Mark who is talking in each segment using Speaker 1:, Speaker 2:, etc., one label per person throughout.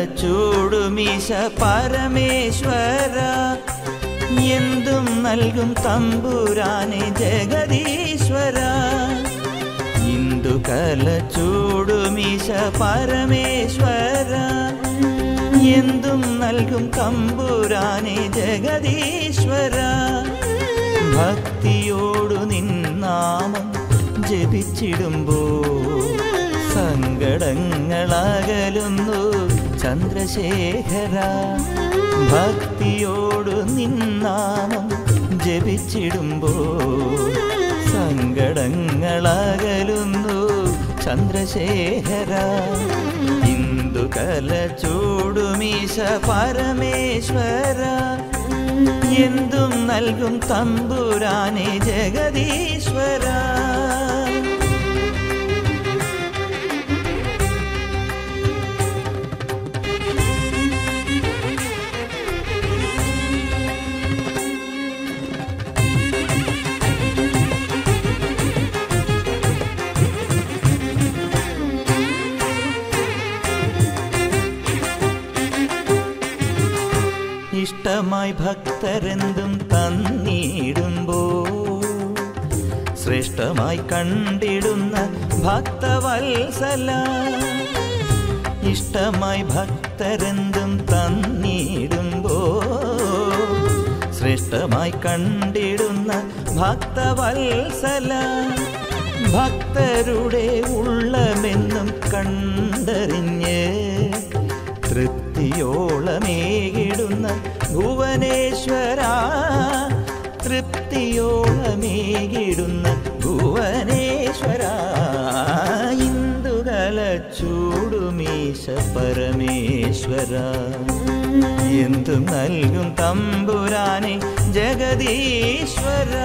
Speaker 1: ചൂടുമീശ പരമേശ്വര എന്തും നൽകും തമ്പുരാനെ ജഗദീശ്വര ഇന്ദുകല ചൂടുമീശ പരമേശ്വര എന്തും നൽകും തമ്പുരാനെ ജഗദീശ്വര ഭക്തിയോടു നിന്നാമം ജപിച്ചിടുമ്പോ സങ്കടങ്ങളകലുന്നു ചന്ദ്രശേഖര ഭക്തിയോടു നിന്നാമം ജപിച്ചിടുമ്പോ സങ്കടങ്ങളകലുന്നു ചന്ദ്രശേഖര ഇന്ദുകല ചൂടുമീശ പരമേശ്വര എന്തും നൽകും തമ്പുരാനെ ജഗദീശ്വര ഇഷ്ടമായി ഭക്തരെന്തും തന്നിടുമ്പോ ശ്രേഷ്ഠമായി കണ്ടിടുന്ന ഭക്തവത്സല ഇഷ്ടമായി ഭക്തരെന്തും തന്നിടുമ്പോ ശ്രേഷ്ഠമായി കണ്ടിടുന്ന ഭക്തവത്സല ഭക്തരുടെ ഉള്ളമെന്നും കണ്ടറിഞ്ഞ് തൃപ്തിയോളമേകിടുന്ന ഭുവനേശ്വര തൃപ്തിയോളമേകിടുന്ന ഭുവനേശ്വര ഇന്ദുകല ചൂടുമീശ പരമേശ്വര എന്തു നൽകും തമ്പുരാനെ ജഗദീശ്വര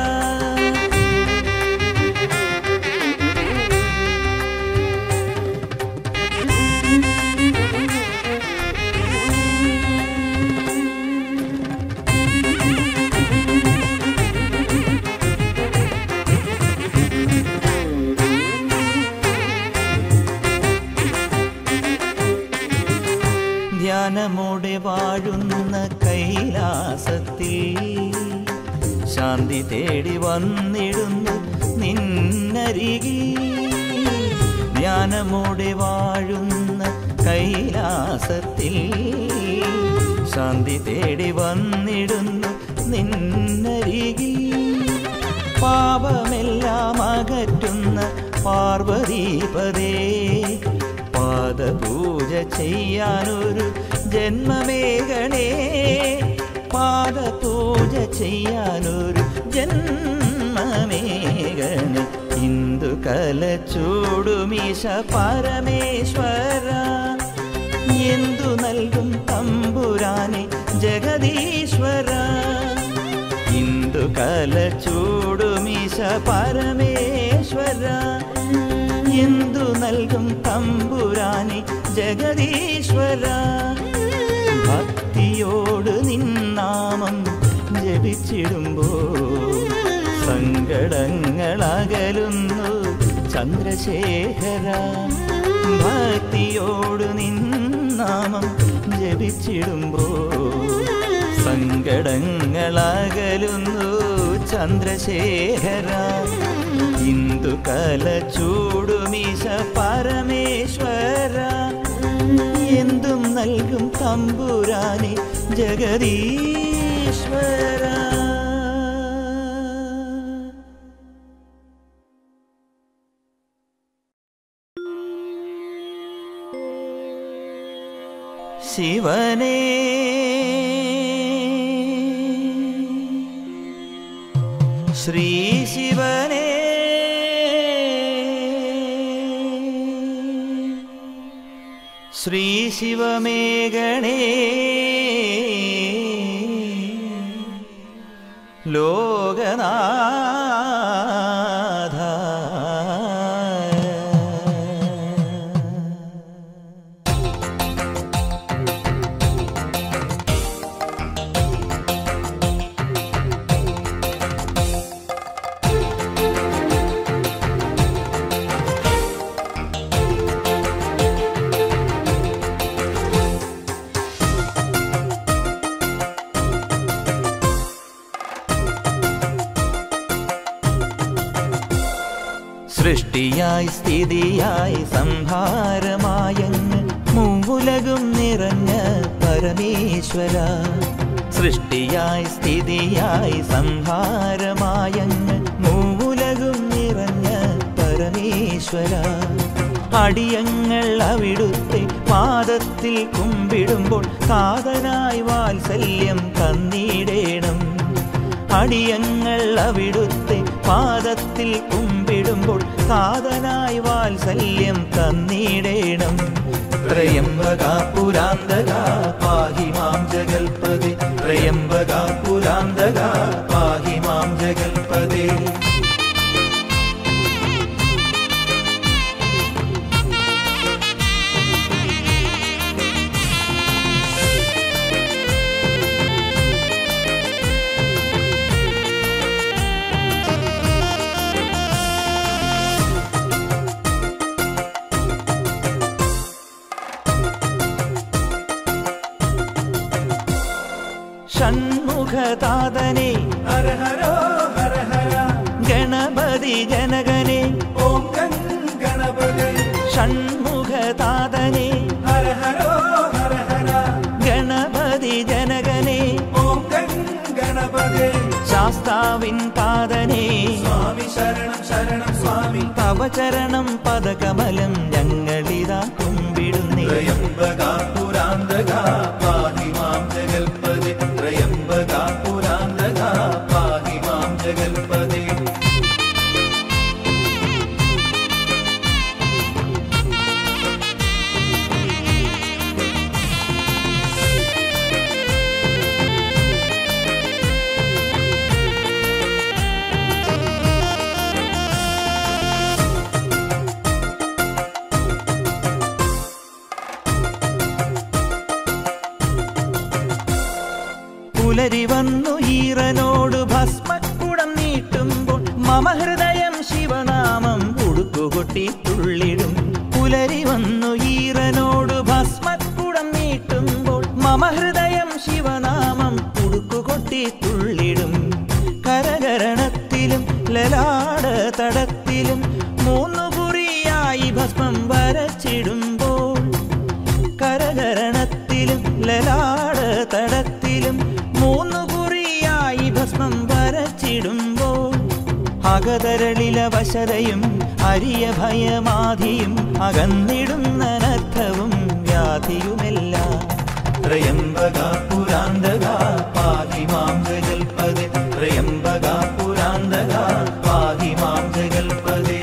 Speaker 1: ധ്യാനമോടെ വാഴുന്ന കൈലാസത്തിൽ ശാന്തി തേടി വന്നിടുന്നു നിന്നരികിൽ ധ്യാനമോടെ വാഴുന്ന കൈലാസത്തിൽ ശാന്തി തേടി വന്നിടുന്നു നിന്നരികിൽ പാപമെല്ലാം അകറ്റുന്ന പാർവതീപതേ പാദപൂജ ചെയ്യാനൊരു ജന്മമേകണേ പാദപൂജ ചെയ്യാനൊരു ജന്മമേകണേ ഇന്ദുകല ചൂടുമീശ പരമേശ്വര എന്തു നൽകും തമ്പുരാനെ ജഗദീശ്വര ഇന്ദുകല ചൂടുമീശ പരമേശ്വര എന്തു നൽകും തമ്പുരാനെ ജഗദീശ്വര ഭക്തിയോട് നിന്നാമം ജപിച്ചിടുമ്പോ സങ്കടങ്ങളകലുന്നു ചന്ദ്രശേഖര ഭക്തിയോട് നിന്നാമം ജപിച്ചിടുമ്പോ സങ്കടങ്ങളകലുന്നു ചന്ദ്രശേഖര ഇന്ദുകല ചൂടുമീശ പരമേശ്വര എന്തും നൽകും തമ്പുരാനെ ജഗദീശ്വര ശിവനേ ശ്രീ ശിവനേ ശ്രീ ശിവമേഗണേ ലോകനാഥ സൃഷ്ടിയായി സ്ഥിതിയായി സംഹാരമായങ്ങ് മൂവുലകും നിറഞ്ഞ പരമേശ്വര സൃഷ്ടിയായി സ്ഥിതിയായി സംഹാരമായങ്ങ് മൂവുലകും നിറഞ്ഞ പരമേശ്വര അടിയങ്ങൾ അവിടുത്തെ പാദത്തിൽ കുമ്പിടുമ്പോൾ കാതനായി വാത്സല്യം തന്നിടേണം അടിയങ്ങൾ അവിടുത്തെ പാദത്തിൽ കുമ്പിടുമ്പോൾ കാതനായി വാത്സല്യം തന്നിടേണം ത്രയംബക പുരാന്തക പാഹി മാം ജഗൽപദേ ത്രയംബക പുരാന്തക പാഹി മാം ജഗൽപദേ ഷൺമുഖതാതനെ ഹര ഹരോ ഹര ഹര ഗണപതി ജനകനെ ഓം ഗണപതി ഷൺമുഖതാതനെ ഹര ഹരോ ഹര ഹര ഗണപതി ജനകനെ ഓം ഗണപതി ശാസ്താവിൻ താതനെ സ്വാമി ശരണം ശരണം സ്വാമി തവചരണം പദകമലം ഞങ്ങളിതാ കുമ്പിടുന്നേ ത്രയംബക പുരാന്തക പാഹി മാം ജഗൽപതി ത്രയംബക പുരാന്തക പാഹി മാം ജഗൽപതി പുലരി വന്നു ഈറനോട് ഭസ്മക്കുടം നീട്ടുമ്പോൾ മമ ഹൃദയം ശിവനാമം ഉടുക്കുകൊട്ടി തുള്ളിടും പുലരി വന്നു ഈറനോട് ഭസ്മക്കുടം നീട്ടുമ്പോൾ മമ ഹൃദയം ശിവനാമം ഉടുക്കുകൊട്ടി തുള്ളിടും കരകരണത്തിലും ലലാട തടത്തിലും മൂന്നു കുറിയായി ഭസ്മം വരച്ചിടുമ്പോൾ കരകരണത്തിലും ലലാട തടത്തിലും മൂന്നു കുറിയായി ഭസ്മം വരച്ചിടുമ്പോൾ അകതരളില വശതയും അരിയ ഭയമാധിയും അകന്നിടുന്ന നർത്ഥവും വ്യാധിയുമെല്ലാം ത്രയംബക പുരാന്തക പാഹി മാം ജഗൽപദേ ത്രയംബക പുരാന്തക പാഹി മാം ജഗൽപദേ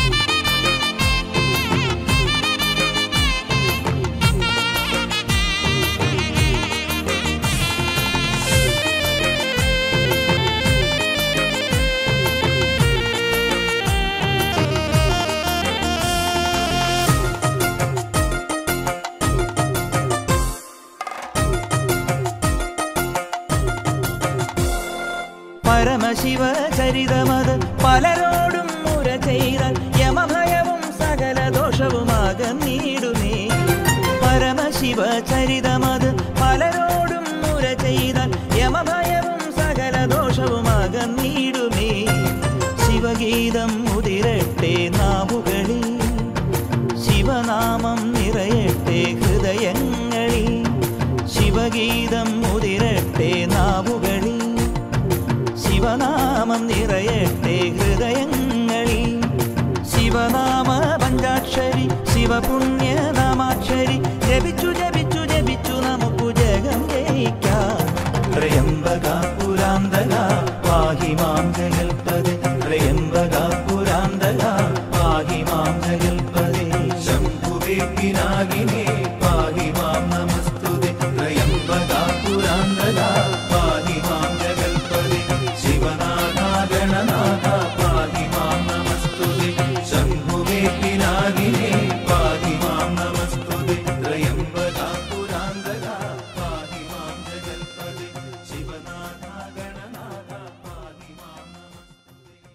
Speaker 1: പരമശിവ ചരിതമത് പലരോടും മുര ചെയ്താൽ യമഭയവും സകല ദോഷവും അകന്നിടുമേ പരമശിവ ചരിതമത് പലരോടും മുര ചെയ്താൽ യമഭയവും സകല ദോഷവും അകന്നിടുമേ ശിവഗീതം മുതിരട്ടെ നാവുകളിൽ ശിവനാമം നിറയട്ടെ ഹൃദയങ്ങളിൽ ശിവഗീതം മുതിരട്ടെ നാവുകളിൽ ശിവനാമം നിറയട്ടെ ഹൃദയങ്ങളിൽ ശിവനാമ പഞ്ചാക്ഷരി ശിവപുണ്യനാമാക്ഷരി ജപിച്ചു ജപിച്ചു ജപിച്ചു നമുക്കു ജഗം ജയിക്കാം ത്രയംബക പുരാന്തക പാഹി മാം ജഗൽപദേ ത്രയംബക പുരാന്തക പാഹി മാം ജഗൽപദേ ശംഭുവേ പിനാകിനേ പാഹി മാം നമസ്തുതേ ത്രയംബക പുരാന്തക പാഹി മാം ജഗൽപദേ ശിവനാഥ ഗണനാഥ പാഹി മാം നമസ്തുതേ ശംഭുവേ പിനാകിനേ പാഹി മാം നമസ്തുതേ ത്രയംബക പുരാന്തക പാഹി മാം ജഗൽപദേ ശിവനാഥ ഗണനാഥ പാഹി മാം നമസ്തുതേ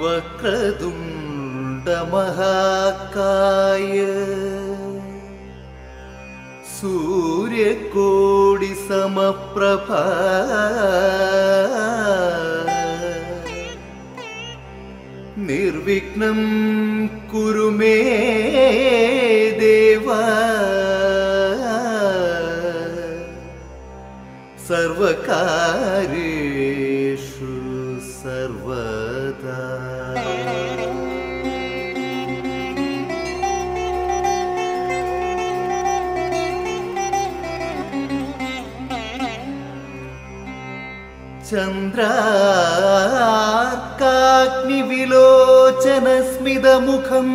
Speaker 2: വക്രതുണ്ടമഹാകായ സൂര്യകോടി സമപ്രഭ നിർവിഘ്നം കുരു മേ ദേവ സർവകാര്യേഷു സർവദാ ചന്ദ്രാർക്കാഗ്നിവിലോചനസ്മിതമുഖം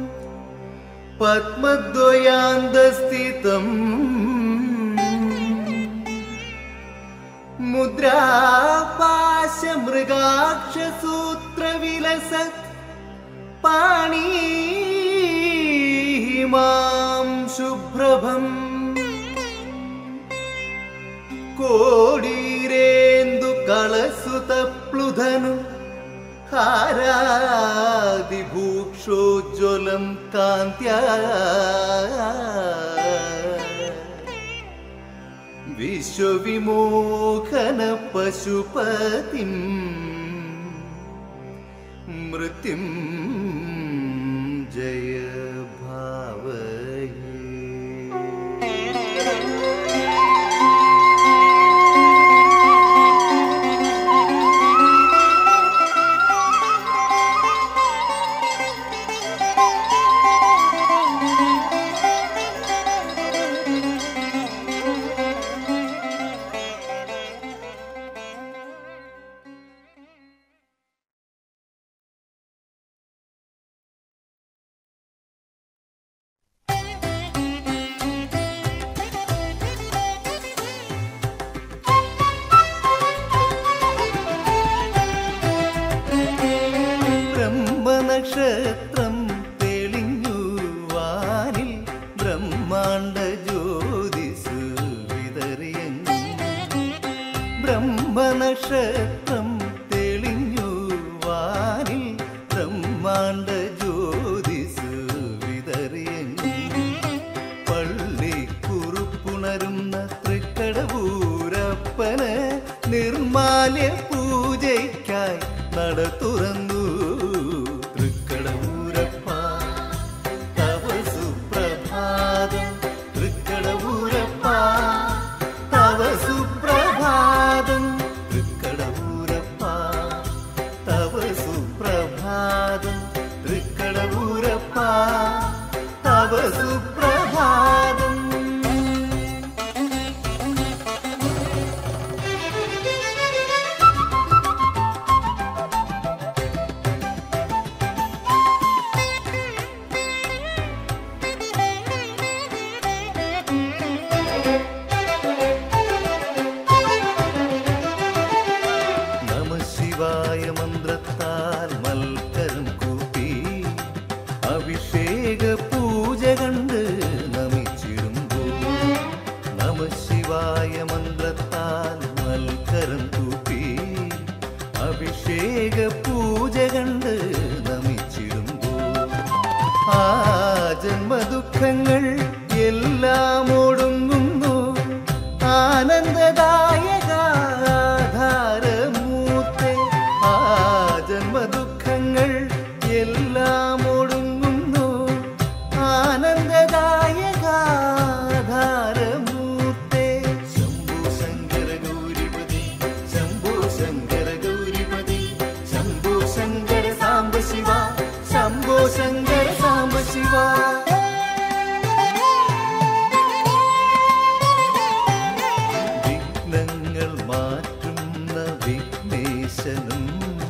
Speaker 2: പത്മദ്വയാന്തസ്ഥിതം മുദ്രാപാശമൃഗാക്ഷസൂത്രവിലസത് പാണീമാം ശുഭ്രഭം കോടീരേന്ദു കളസുതപ്ലുധനു ഹാരാദിഭൂക്ഷോജ്വലം കാന്ത്യ വിശ്വവിമോഹന പശുപതിം മൃത്യും ജയ ഭാവയേ ബ്രഹ്മനക്ഷത്രം തെളിഞ്ഞു വാനിൽ ബ്രഹ്മാണ്ട ജ്യോതിസ് വിതറിയെങ്ങും ബ്രഹ്മനക്ഷത്രം തെളിഞ്ഞു വാനിൽ ബ്രഹ്മാണ്ട ജ്യോതിസ് വിതറിയെങ്ങും പള്ളിക്കുറുപ്പുണരുന്ന തൃക്കടവൂരപ്പന് നിർമാല്യ പൂജയ്ക്കായി നട തുറന്നു തൃക്കടവൂരപ്പ തവ സുപ്രഭാതം തൃക്കടവൂരപ്പ തവ സുപ്രഭാതം തൃക്കടവൂരപ്പ തവ സുപ്രഭാതം തൃക്കടവൂരപ്പ തവ സുപ്രഭാതം നമ ശിവായ മന്ത്രത്താൽ മൽക്കരം കൂപ്പി അഭിഷേക പൂജ കണ്ട് നമിച്ചിടുമ്പോൾ നമ ശിവായ മന്ത്രത്താൽ മൽക്കരം കൂപ്പി അഭിഷേക പൂജ കണ്ട് നമിച്ചിടുമ്പോൾ ആ ജന്മദുഃഖങ്ങൾ എല്ലാം ഒടുങ്ങുന്നു ആനന്ദദായകാധാരമൂർത്തെ ആ ജന്മദുഃഖങ്ങൾ എല്ലാം ഒടുങ്ങുന്നു ആനന്ദദായകാധാരമൂർത്തെ ശംഭു ശങ്കര ഗൗരിപതി ശംഭു ശങ്കര ഗൗരിപതി ശംഭു ശങ്കര സാംബ ശിവ ശംഭോ ശങ്കര സാംബ ശിവ വിഘ്നങ്ങൾ മാറ്റുന്ന വിഘ്നേശനും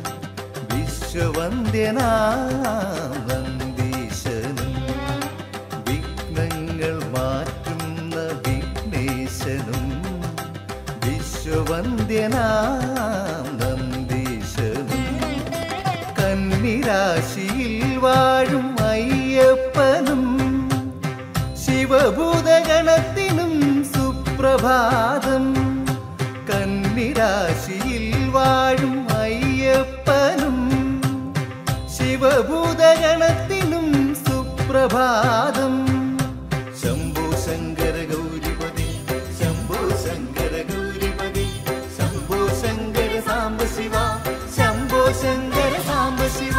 Speaker 2: വിശ്വവന്ദ്യനാം നന്ദീശനും വിഘ്നങ്ങൾ മാറ്റുന്ന വിഘ്നേശനും വിശ്വവന്ദ്യനാം നന്ദീശനും കന്നിരാശിയിൽ വാഴും അയ്യപ്പനും ശിവഭൂതഗണത്തിനും സുപ്രഭാതം കന്നിരാശിയിൽ വാഴും അയ്യപ്പനും സുപ്രഭാതം ശംഭോ ശങ്കര ഗൗരിപതി ശംഭോ ശങ്കര ഗൗരിപതി ശംഭോ ശങ്കര സാംബ ശിവ ശംഭോ ശങ്കര സാംബ ശിവ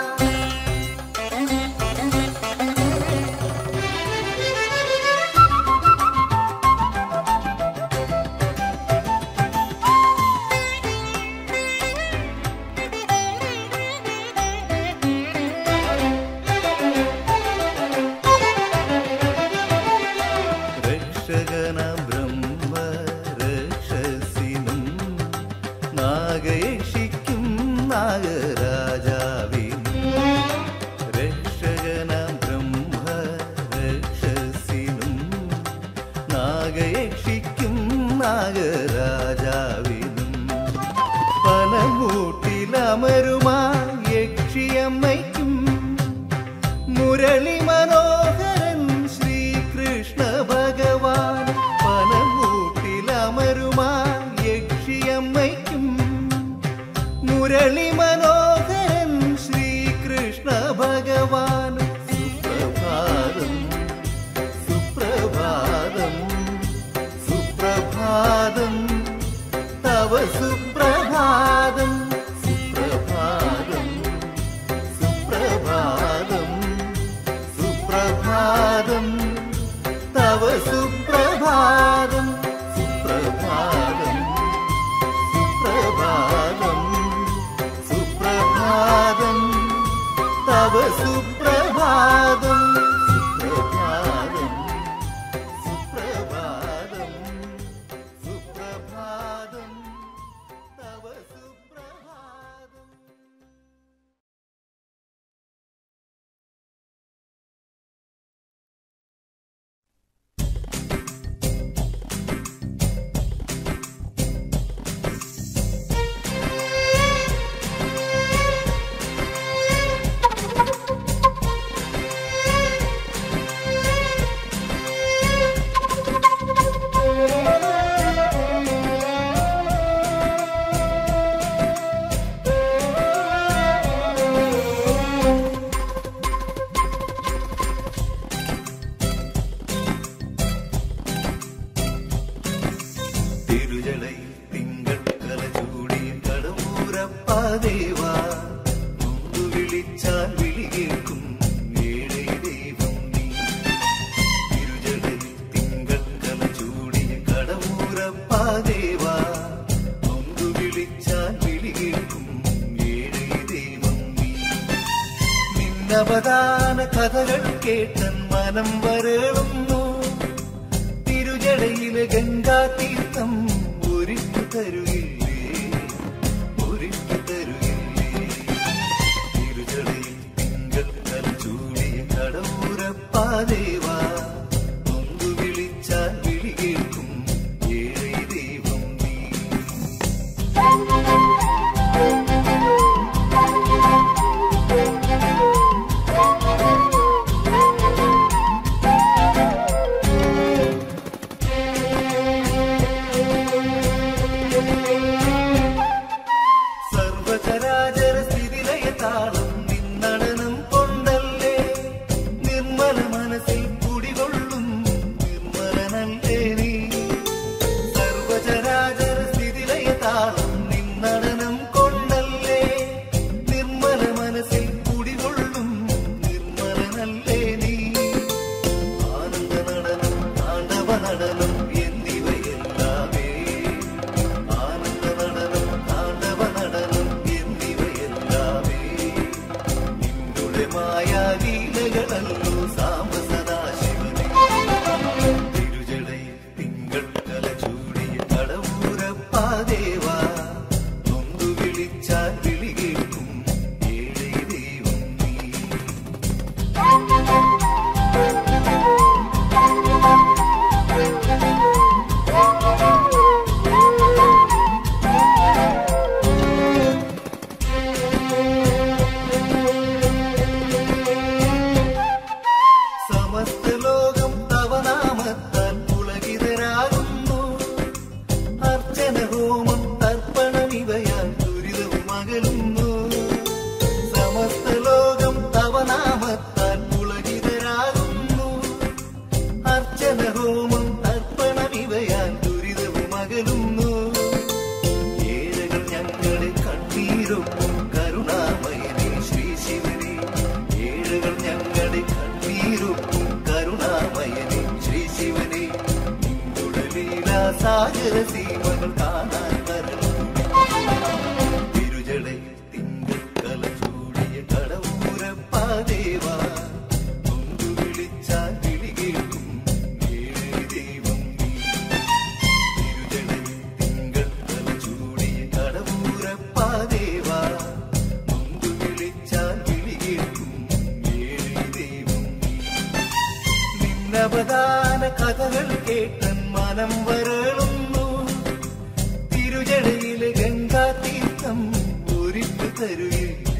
Speaker 2: രക്ഷകന ബ്രഹ്മ രക്ഷസിനും നാഗയക്ഷിക്കും നാഗരാജാവിനും രക്ഷകന ബ്രഹ്മ രക്ഷസിനും നാഗയക്ഷിക്കും നാഗരാജാവിനും പനമൂട്ടിലമരുമാ യക്ഷിയമ്മയ്ക്കും മുരളി മനോഹരൻ ശ്രീകൃഷ്ണ ഭഗവാൻ പനമൂട്ടിലമരുമാ യക്ഷിയമ്മയ്ക്കും മുരളി മനോഹരൻ ശ്രീകൃഷ്ണ ഭഗവാൻ സുപ്രഭാതം സുപ്രഭാതം സുപ്രഭാതം തവ സുപ്രഭാതം സുപ്രഭാതം സുപ്രഭാതം സുപ്രഭാതം തവ സുപ്രഭാതം സുപ്രഭാതം സുപ്രഭാതം സുപ്രഭാതം തവ സുപ്രഭാതം സുപ്രഭാതം സുപ്രഭാതം സുപ്രഭാതം തവ സുപ്രഭാതം തിരുജടയിൽ തിങ്കൾ കല ചൂടിയ കടമൂരപ്പാദേവ മുമ്പ് വിളിച്ചാൽ വിളി കേൾക്കും ഏഴേ ദൈവം നീ തിരുജടയിൽ തിങ്കൾ കല ചൂടിയ കടമൂരപ്പാദേവ മുമ്പ് വിളിച്ചാൽ വിളി കേൾക്കും ഏഴേ ദൈവം നീ നിന്നവദാന കഥകൾ കേട്ടൻ മനം വരളുന്നു തിരുജടയിലെ ഗംഗാതീർത്ഥം ഒരുക്കി തരുകില്ലേ ഒരുക്കി തരുകില്ലേ തിരുജടയിൽ തിങ്കൾ കൽ ചൂടിയ കടവുറപ്പാദേവ നൊന്തു വിളിച്ചാൽ വിളി കേൾക്കും ഏഴേ ദൈവം നീ സർവചരാചര സ്ഥിതിലയ താളം നിന്നടനം കൊണ്ടല്ലേ നിർമ്മല മനസ്സിൽ കുടികൊള്ളും നിർമ്മലനല്ലേ നീ സർവചരാചര സ്ഥിതിലയ താളം നിന്നടനം കൊണ്ടല്ലേ നിർമ്മല മനസ്സിൽ കുടികൊള്ളും നിർമ്മലനല്ലേ നീ ആനന്ദ നടനം താണ്ഡവ നടനം എന്നിവയെല്ലാമേ ആനന്ദ നടനം താണ്ഡവ നടനം എന്നിവയെല്ലാമേ നിന്നുടെ മായാലീലകളല്ലോ സാമ സദാശിവനെ തിരുജടയിൽ തിങ്കൾ കല ചൂടിയ കടവൂരപ്പാദേവ നൊന്തു വിളിച്ചാൽ വിളി കേൾക്കും ഏഴേ ദൈവം നീ സമസ്ത ലോകം തവ നാമത്താൽ പുളകിതരാകുന്നു അർച്ചന ഹോമം തർപ്പണം ഇവയാൽ ദുരിതവും അകലുന്നു സമസ്ത ലോകം തവ നാമത്താൽ പുളകിതരാകുന്നു സാഗര സീമകൾ കാണാൻ വരണം തിരുജടൈ തിങ്കക്കല ചൂടിയ കടവൂരപ്പാദേവ നൊന്തു വിളിച്ചാൽ വിളി കേൾക്കും ഏഴ് ദൈവം നീ തിരുജടൈ തിങ്കക്കല ചൂടിയ കടവൂരപ്പാദേവ നൊന്തു വിളിച്ചാൽ വിളി കേൾക്കും ഏഴ് ദൈവം നീ നിന്നവദാന കഥകൾ കേട്ടൻ മനം വരളുന്നു തിരുജടയിലെ ഗംഗാതീർത്ഥം ഒരിട്ടു തരുകിൽ